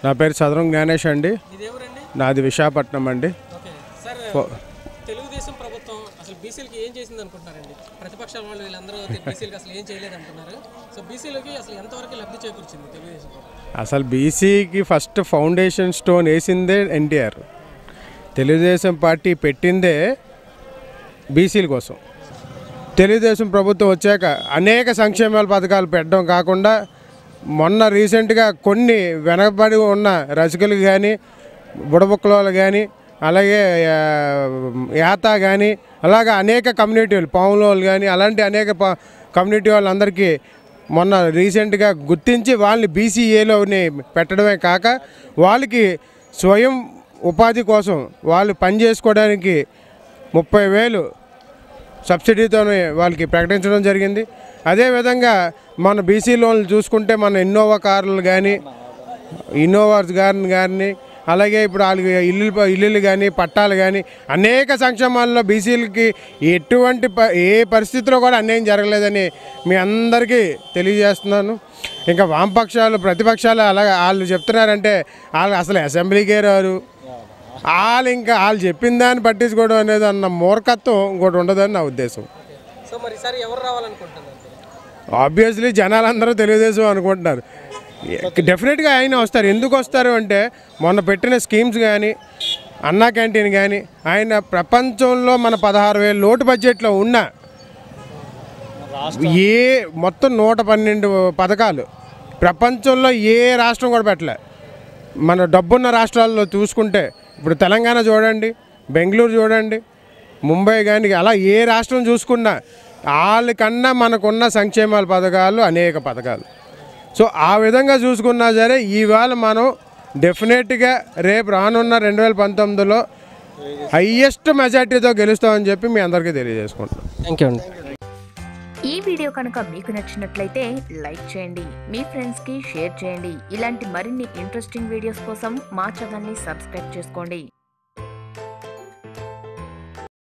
నా పేరు సదరం జ్ఞానేష్ అండి ఇదేవరండి నాది విశాఖపట్నం అండి ఓకే సార్ తెలుగుదేశం ప్రభుత్వం అసలు బీసీలకి ఏం చేసింది అనుకుంటున్నారండి ప్రతిపక్షాల వాళ్ళు వీళ్ళందరూ బీసీలకి అసలు ఏం చేయలేదు అంటున్నారు సో బీసీలకి అసలు ఎంతవరకు లబ్ధి చేకూర్చింది తెలుగుదేశం ప్రభుత్వం? అసలు బీసీకి ఫస్ట్ ఫౌండేషన్ స్టోన్ వేసిందే ఎన్టీఆర్ తెలుగుదేశం పార్టీ పెట్టిందే బీసీల కోసం తెలుగుదేశం ప్రభుత్వం వచ్చాక అనేక సంక్షేమాల పథకాలు పెట్టడం కాకుండా మొన్న రీసెంట్గా కొన్ని వెనకబడి ఉన్న రసికలు కానీ బుడబుక్కల కానీ అలాగే ఆ, యాత కానీ అలాగే అనేక కమ్యూనిటీలు పాముల వాళ్ళు కానీ అలాంటి అనేక ప- కమ్యూనిటీ వాళ్ళందరికీ మొన్న రీసెంట్గా గుర్తించి వాళ్ళని బీసీఏలోని పెట్టడమే కాక వాళ్ళకి స్వయం ఉపాధి కోసం వాళ్ళు పని చేసుకోవడానికి ముప్పై వేలు సబ్సిడీతోనే వాళ్ళకి ప్రకటించడం జరిగింది అదేవిధంగా మన బీసీ లోన్లు చూసుకుంటే మన ఇన్నోవా కార్లు కానీ ఇన్నోవాస్ గారిని కానీ అలాగే ఇప్పుడు వాళ్ళకి ఇల్లు ఇల్లులు కానీ పట్టాలు కానీ అనేక సంక్షేమాల్లో బీసీలకి ఎటువంటి ప ఏ పరిస్థితిలో కూడా అన్యాయం జరగలేదని మీ అందరికీ తెలియజేస్తున్నాను ఇంకా వామపక్షాలు ప్రతిపక్షాలు అలాగే వాళ్ళు చెప్తున్నారంటే వాళ్ళు అసలు అసెంబ్లీకే రారు వాళ్ళు ఇంకా వాళ్ళు చెప్పిన దాన్ని పట్టించుకోవడం అనేది అన్న మూర్ఖత్వం ఇంకోటి ఉండదని నా ఉద్దేశం సో మరి ఈసారి ఎవరు రావాలనుకుంటున్నారు ఆబ్వియస్లీ జనాలందరూ తెలుగుదేశం అనుకుంటున్నారు డెఫినెట్గా ఆయన వస్తారు ఎందుకు వస్తారు అంటే మొన్న పెట్టిన స్కీమ్స్ కానీ అన్నా క్యాంటీన్ కానీ ఆయన ప్రపంచంలో మన పదహారు వేల లోటు బడ్జెట్లో ఉన్న ఏ మొత్తం నూట పన్నెండు పథకాలు ప్రపంచంలో ఏ రాష్ట్రం కూడా పెట్టలే మన డబ్బున్న రాష్ట్రాల్లో చూసుకుంటే ఇప్పుడు తెలంగాణ చూడండి బెంగళూరు చూడండి ముంబై కానీ అలా ఏ రాష్ట్రం చూసుకున్నా వాళ్ళకన్నా మనకున్న సంక్షేమాల పథకాలు అనేక పథకాలు సో ఆ విధంగా చూసుకున్నా సరే ఈవేళ మనం డెఫినెట్గా రేపు రానున్న రెండు వేల పంతొమ్మిదిలో హయ్యెస్ట్ మెజార్టీతో గెలుస్తామని చెప్పి మీ అందరికీ తెలియజేసుకుంటున్నాం థ్యాంక్ యూ అండి ఈ వీడియో కనుక మీకు నచ్చినట్లయితే లైక్ చేయండి మీ ఫ్రెండ్స్కి షేర్ చేయండి ఇలాంటి మరిన్ని ఇంట్రెస్టింగ్ వీడియోస్ కోసం మా ఛానల్ని సబ్స్క్రైబ్ చేసుకోండి